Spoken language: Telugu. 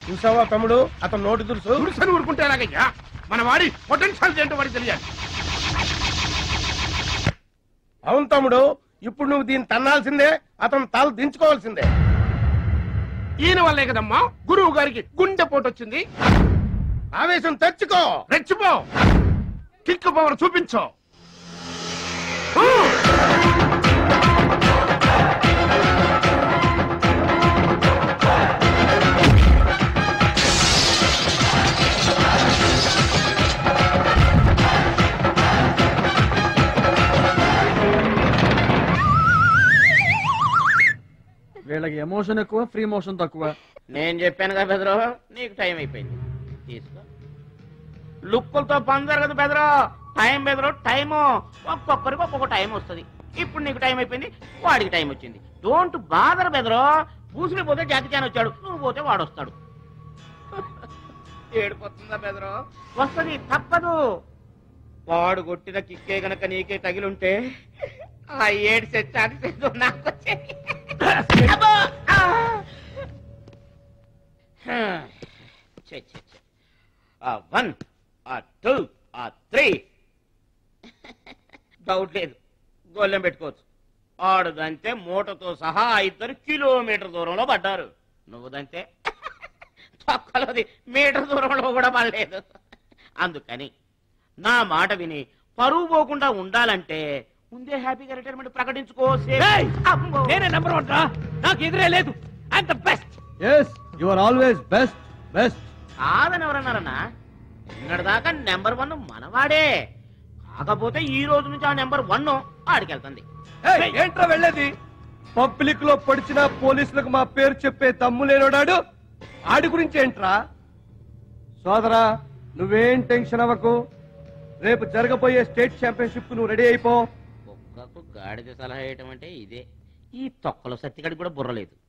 చూసావా తమ్ముడు అతను నోటి దురుసు తులసని ఊరుకుంటే ఎలాగయ్యా మన వాడి పొటెన్షియల్ ఏంటో వాడికి తెలియాలి అవును తమ్ముడు ఇప్పుడు నువ్వు దీన్ని తన్నాల్సిందే అతను తల దించుకోవాల్సిందే ఈయన వల్లే కదమ్మా గురువు గారికి గుండె పోటు వచ్చింది ఆవేశం తెచ్చుకో రెచ్చిపో కిక్ పవర్ చూపించో వీళ్ళకి ఎమోషన్ ఎక్కువ ఫ్రీ మోషన్ తక్కువ నేను చెప్పాను కదా బెదరు నీకు టైం అయిపోయింది తీసుకో లుక్కులతో పని జరగదు బెదరు టైం బెదరు టైము ఒక్కొక్కరికి ఒక్కొక్క టైం వస్తుంది ఇప్పుడు నీకు టైం అయిపోయింది వాడికి టైం వచ్చింది డోంట్ బాదర్ బెదరు పూసులు పోతే జాతి చాన్ వచ్చాడు నువ్వు పోతే వాడు వస్తాడు ఏడిపోతుందా బెదరు వస్తుంది తప్పదు వాడు కొట్టిన కిక్కే గనక నీకే తగిలుంటే ఆ ఏడు సెట్ నాకు వచ్చేది. అబ్బో! ఆ! ఛే, ఛే, ఛే. ఆ వన్ ఆ టూ ఆ త్రీ డౌట్ లేదు గోళ్ళెం పెట్టుకోవచ్చు ఆడుదంతే మూటతో సహా ఆ ఇద్దరు కిలోమీటర్ దూరంలో పడ్డారు నువ్వు దంతే తొక్కలోది మీటర్ దూరంలో కూడా పడలేదు అందుకని నా మాట విని పరువు పోకుండా ఉండాలంటే ముందే హ్యాపీగా రిటైర్మెంట్ ప్రకటించుకో ఏయ్! అమ్మో. నేనే నెంబర్ వన్ రా నాకు ఎదురే లేదు and the best yes you are always best best కాదని ఎవరన్నారన్నా నిన్నటిదాకా నెంబర్ వన్ మనవాడే కాకపోతే ఈ రోజు నుంచి ఆ నెంబర్ వన్ ఆడికెళ్తుంది ఏంట్రా వెళ్ళేది పబ్లిక్ లో పొడిచిన పోలీసులకు మా పేరు చెప్పే తమ్ము లేనోడాడు ఆడి గురించి ఏంట్రా సోదరా నువ్వేం టెన్షన్ అవ్వకు రేపు జరగబోయే స్టేట్ ఛాంపియన్షిప్ నువ్వు రెడీ అయిపో కుక్కకు గాడిద సలహా వేయటం అంటే ఇదే ఈ తొక్కలో సత్తిగడికి కూడా బుర్రలేదు